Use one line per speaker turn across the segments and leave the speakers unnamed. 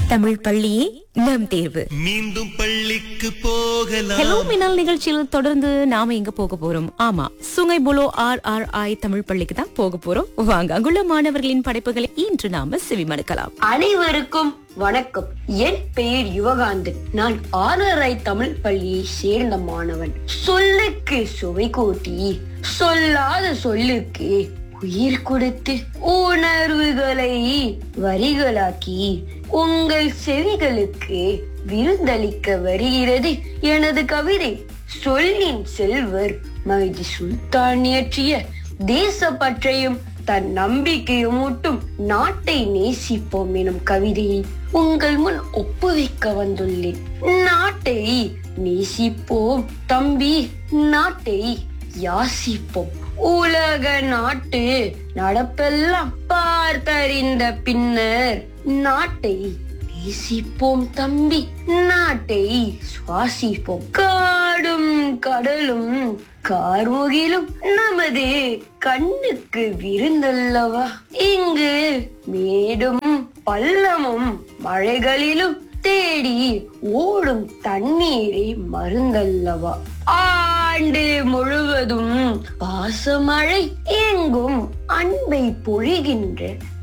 தமிழ் பள்ளியே நம் தேர்வு
மீண்டும் பள்ளிக்கு போகலாம்
ஹலோ மின்னல் நிகழ்ச்சியில் தொடர்ந்து நாம எங்க போக போறோம் ஆமா Sungai Buloh R R I Tamil பள்ளிக்கு தான் போக போறோம் வாங்க அங்குள்ள மாணவர்களின் படைப்புகளை இன்று நாம செவிமடுக்கலாம்
அனைவருக்கும் வணக்கம் என் பெயர் யுவகாந்தன் நான் ஆனரை தமிழ் பள்ளியை சேர்ந்த மாணவன் சொல்லுக்கு சுவை கூட்டி சொல்லாத சொல்லுக்கு உயிர் கொடுத்து உணர்வுகளை வரிகளாக்கி உங்கள் செவிகளுக்கு விருந்தளிக்க வருகிறது எனது கவிதை சொல்லின் செல்வர் மைதி சுல்தான் இயற்றிய தேசப்பற்றையும் தன் நம்பிக்கையும் ஊட்டும் நாட்டை நேசிப்போம் எனும் கவிதையை உங்கள் முன் ஒப்புவிக்க வந்துள்ளேன் நாட்டை நேசிப்போம் தம்பி நாட்டை யாசிப்போம் உலக நாட்டு நடப்பெல்லாம் பார்த்தறிந்த பின்னர் நாட்டை நேசிப்போம் தம்பி நாட்டை சுவாசிப்போம் காடும் கடலும் கார்முகிலும் நமது கண்ணுக்கு விருந்தல்லவா இங்கு மேடும் பள்ளமும் மழைகளிலும் தேடி ஓடும் தண்ணீரை மருந்தல்லவா ஆண்டு முழுவதும் பாசமழை எங்கும் அன்பை பொழிகின்ற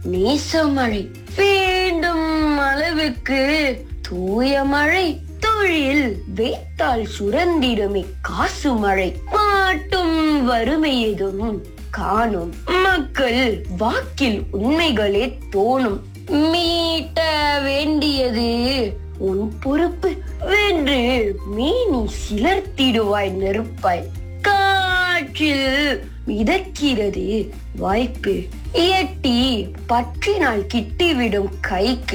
நேசமழை வேண்டும் அளவுக்கு தூய மழை தொழில் வைத்தால் சுரந்திடுமே காசு மழை மாட்டும் வறுமையதும் காணும் மக்கள் வாக்கில் உண்மைகளே தோணும் மீட்ட வேண்டியது உன் பொறுப்பு வென்று மீனி சிலர்த்திடுவாய் நெருப்பாய் காற்றில் மிதக்கிறது வாய்ப்பு எட்டி பற்றினால் கிட்டிவிடும் கைக்கு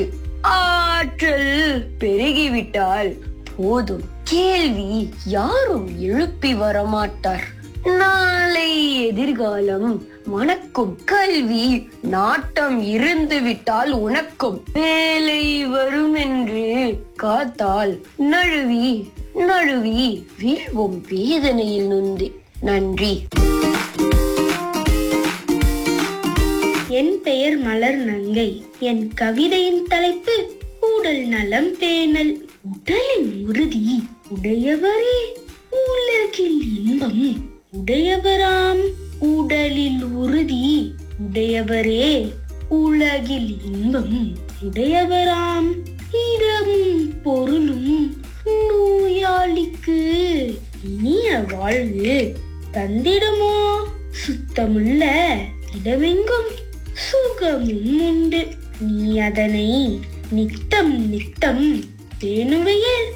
ஆற்றல் பெருகிவிட்டால் போதும் கேள்வி யாரும் எழுப்பி வரமாட்டார் நாளை எதிர்காலம் மணக்கும் கல்வி நாட்டம் இருந்து விட்டால் உனக்கும் வேலை வரும் என்று காத்தால் நழுவி நழுவி வீழ்வோம் வேதனையில் நொந்து நன்றி
என் பெயர் மலர் நங்கை என் கவிதையின் தலைப்பு உடல் நலம் பேணல் உடலின் உறுதி உடையவரே உலகில் இன்பம் உடையவராம் உடலில் உறுதி உடையவரே உலகில் இன்பம் உடையவராம் இடமும் பொருளும் நோயாளிக்கு இனிய வாழ்வு தந்திடுமோ சுத்தமுள்ள இடமெங்கும் சுகமும் உண்டு நீ அதனை நித்தம் நித்தம் பேணுவையில்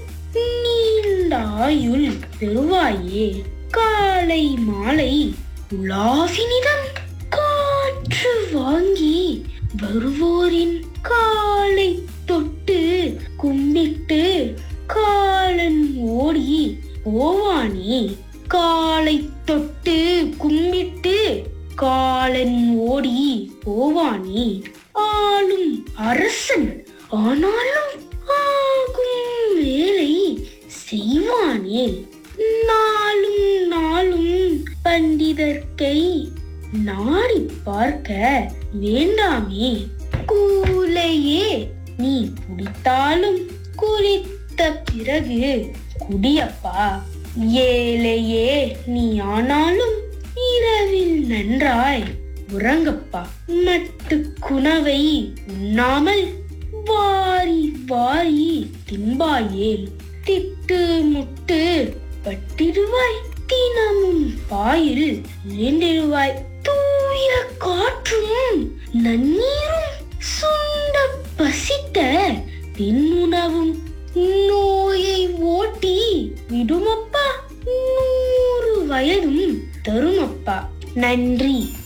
நீண்டாயுள் பெறுவாயே காலை மாலை உலாவினிடம் காற்று வாங்கி வருவோரின் காலை தொட்டு கும்பிட்டு காலன் ஓடி போவானே காலை தொட்டு கும்பிட்டு காலன் ஓடி போவானே ஆளும் அரசன் ஆனாலும் ஆகும் வேலை செய்வானே நாளும் நாளும் பண்டிதர்க்கை நாடி பார்க்க வேண்டாமே கூலையே நீ குடித்தாலும் குறித்த பிறகு குடியப்பா ஏழையே நீ ஆனாலும் இரவில் நன்றாய் உறங்கப்பா மட்டு குணவை உண்ணாமல் வாரி வாரி தின்பாயேல் திட்டு முட்டு பட்டிடுவாய் தினமும் பாயில் விழுந்திடுவாய் தூய காற்றும் நன்னீரும் சுண்ட பசித்த பின்னுணவும் நோயை ஓட்டி விடுமப்பா நூறு வயதும் தருமப்பா நன்றி